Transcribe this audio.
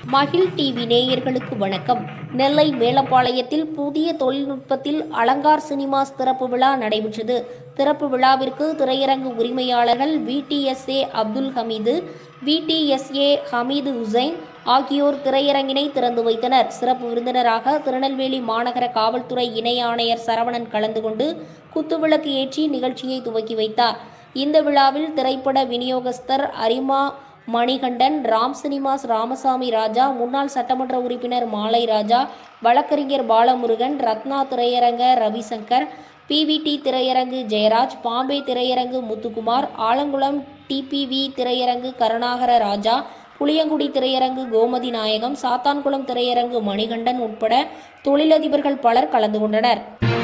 மகிழ் டிவி நேயர்களுக்கு வணக்கம் நெல்லை மேலப்பாளையத்தில் புதிய தொழில்நுட்பத்தில் அலங்கார் சினிமாஸ் திறப்பு விழா நடைபெற்றது திறப்பு விழாவிற்கு திரையரங்கு உரிமையாளர்கள் விடிஎஸ்ஏ அப்துல் ஹமீது விடிஎஸ்ஏ ஹமீது ஹுசைன் ஆகியோர் திரையரங்கினை திறந்து வைத்தனர் சிறப்பு விருந்தினராக திருநெல்வேலி மாநகர காவல்துறை இணை ஆணையர் சரவணன் கலந்து கொண்டு குத்துவிளக்கு ஏற்றி நிகழ்ச்சியை துவக்கி வைத்தார் இந்த விழாவில் திரைப்பட விநியோகஸ்தர் அரிமா மணிகண்டன் ராம் சினிமாஸ் ராமசாமி ராஜா முன்னாள் சட்டமன்ற உறுப்பினர் மாலை ராஜா வழக்கறிஞர் பாலமுருகன் ரத்னா திரையரங்க ரவிசங்கர் பிவிடி திரையரங்கு ஜெயராஜ் பாம்பே திரையரங்கு முத்துக்குமார் ஆலங்குளம் டிபிவி திரையரங்கு கருணாகர ராஜா புளியங்குடி திரையரங்கு கோமதி நாயகம் சாத்தான்குளம் திரையரங்கு மணிகண்டன் உட்பட தொழிலதிபர்கள் பலர் கலந்து கொண்டனர்